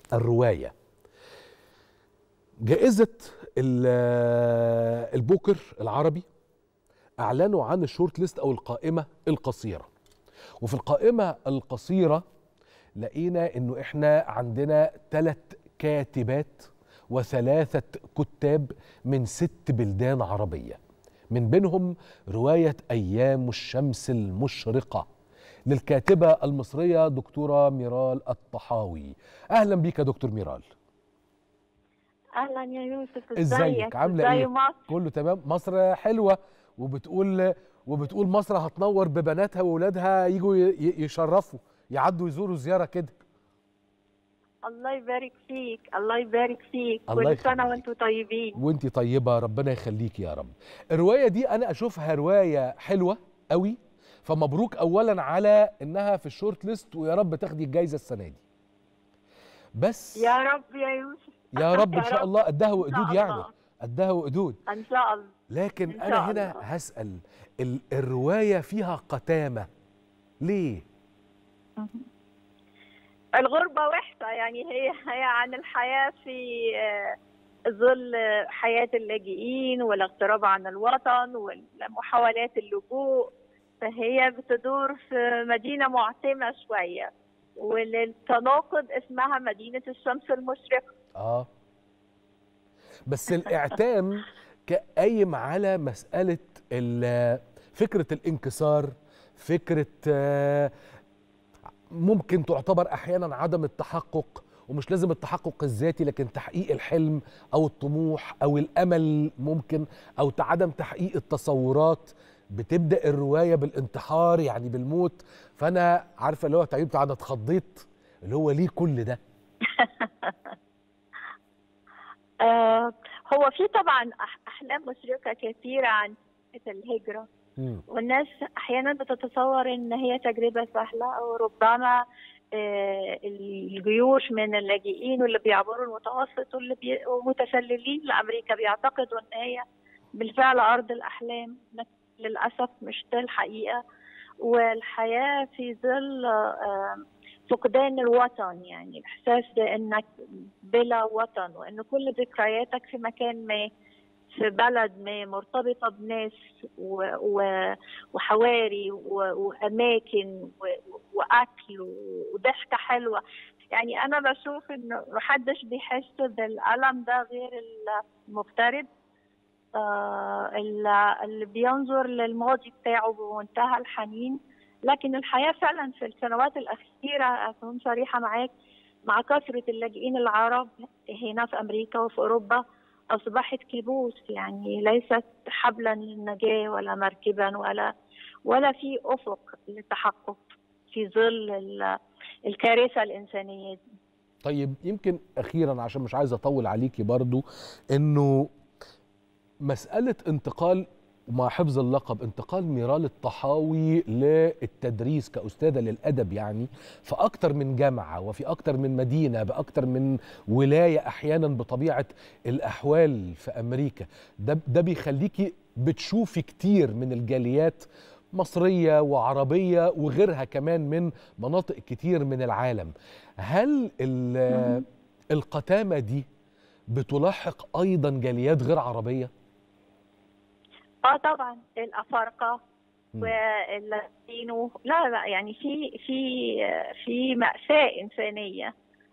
الروايه جائزه البوكر العربي اعلنوا عن الشورت ليست او القائمه القصيره وفي القائمه القصيره لقينا انه احنا عندنا ثلاث كاتبات وثلاثه كتاب من ست بلدان عربيه من بينهم روايه ايام الشمس المشرقه للكاتبه المصريه دكتوره ميرال الطحاوي اهلا بيك يا دكتور ميرال اهلا يا يوسف ازيك عامله ايه مصر؟ كله تمام مصر حلوه وبتقول وبتقول مصر هتنور ببناتها واولادها يجوا يشرفوا يعدوا يزوروا زياره كده الله يبارك فيك الله يبارك فيك الله كل سنه وانتم طيبين وانت طيبه ربنا يخليك يا رب الروايه دي انا اشوفها روايه حلوه قوي فمبروك اولا على انها في الشورت ليست ويا رب تاخدي الجائزه السنه دي بس يا رب يا يوسف يا رب ان شاء الله قدها إن وقدود شاء يعني الله. قدها وقدود ان شاء الله لكن إن انا شاء هنا الله. هسال ال- الروايه فيها قتامه ليه الغربه وحشه يعني هي هي عن الحياه في آه، ظل حياه اللاجئين والاغتراب عن الوطن ومحاولات اللجوء فهي بتدور في مدينه معتمه شويه وللتناقض اسمها مدينه الشمس المشرقه اه بس الاعتام قايم على مساله ال- فكره الانكسار فكره آه، ممكن تعتبر احيانا عدم التحقق ومش لازم التحقق الذاتي لكن تحقيق الحلم او الطموح او الامل ممكن او عدم تحقيق التصورات بتبدا الروايه بالانتحار يعني بالموت فانا عارفه اللي هو التعبير بتاع انا اتخضيت اللي هو ليه كل ده آه، هو في طبعا أح- احلام مشرقه كثيره عن فكرة الهجره مم. والناس احيانا بتتصور ان هي تجربه سهله او ربما آه، الجيوش من اللاجئين واللي بيعبروا المتوسط واللي بي... ومتسللين لامريكا بيعتقدوا ان هي بالفعل ارض الاحلام لكن للاسف مش ده الحقيقه والحياه في ظل آه، فقدان الوطن يعني الاحساس بانك بلا وطن وان كل ذكرياتك في مكان ما في بلد ما مرتبطه بناس و... و... وحواري و... واماكن و... واكل وضحكه حلوه يعني انا بشوف انه محدش بيحس بالالم ده غير المغترب آه اللي اللي بينظر للماضي بتاعه بمنتهى الحنين لكن الحياه فعلا في السنوات الاخيره اكون صريحه معاك مع كثره اللاجئين العرب هنا في امريكا وفي اوروبا اصبحت كابوس يعني ليست حبلا للنجاه ولا مركبا ولا ولا في افق للتحقق في ظل ال- الكارثه الانسانيه دي طيب يمكن اخيرا عشان مش عايز اطول عليكي برضو انه مساله انتقال مع حفظ اللقب انتقال ميرال الطحاوي للتدريس كأستاذة للأدب يعني في أكتر من جامعة وفي أكتر من مدينة بأكتر من ولاية أحيانا بطبيعة الأحوال في أمريكا ده, ده بيخليكي بتشوفي كتير من الجاليات مصرية وعربية وغيرها كمان من مناطق كتير من العالم هل ال- القتامة دي بتلاحق أيضا جاليات غير عربية؟ اه طبعا الافارقه مم. واللاتينو لا لا يعني في في في مأساة إنسانية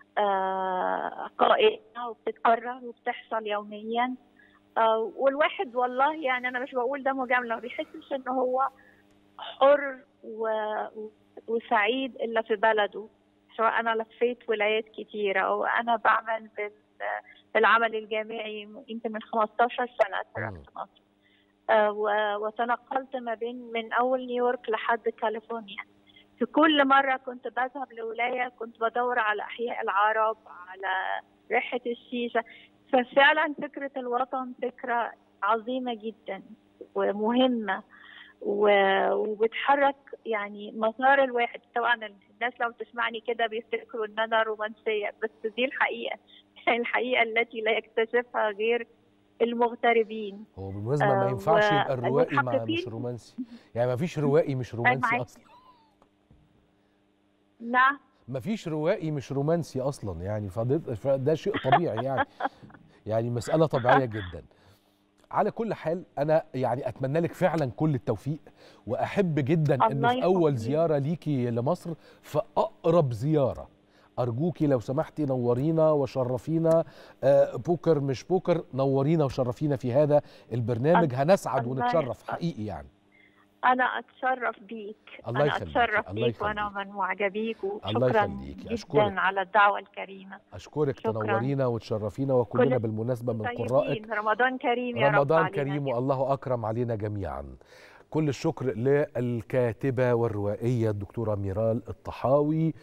آه، قائمة وبتتكرر وبتحصل يوميا آه، والواحد والله يعني أنا مش بقول ده مجاملة ما بيحسش إن هو حر و- وسعيد إلا في بلده سواء أنا لفيت ولايات كتيرة أو أنا بعمل بال- بالعمل الجامعي يمكن من 15 سنة تركت مصر آه، و- وتنقلت ما بين من اول نيويورك لحد كاليفورنيا في كل مرة كنت بذهب لولاية كنت بدور على أحياء العرب على ريحة الشيشة ففعلا فكرة الوطن فكرة عظيمة جدا ومهمة و- وبتحرك يعني مسار الواحد طبعا الناس لو تسمعني كده بيفتكروا ان انا رومانسية بس دي الحقيقة الحقيقة التي لا يكتشفها غير المغتربين هو بالمناسبة ما آه، ينفعش يبقى الروائي مع والمحققين- مش رومانسي يعني ما فيش روائي مش رومانسي معاك. أصلا نعم مفيش روائي مش رومانسي اصلا يعني فده, فده شيء طبيعي يعني يعني مساله طبيعيه جدا على كل حال انا يعني اتمنى لك فعلا كل التوفيق واحب جدا ان الله في اول يخليك. زياره ليكي لمصر في اقرب زياره ارجوكي لو سمحتي نورينا وشرفينا آه، بوكر مش بوكر نورينا وشرفينا في هذا البرنامج هنسعد الله ونتشرف يحفظك. حقيقي يعني انا اتشرف بيك الله انا يخليكي، اتشرف الله بيك وانا يخليكي. من معجبيك الله وشكرا يخليكي، جدا أشكرك. على الدعوه الكريمه اشكرك شكراً. تنورينا وتشرفينا وكلنا كل بالمناسبه من قرائك طيبين رمضان كريم يا رب رمضان علينا كريم والله اكرم علينا جميعا كل الشكر للكاتبه والروائيه الدكتوره ميرال الطحاوي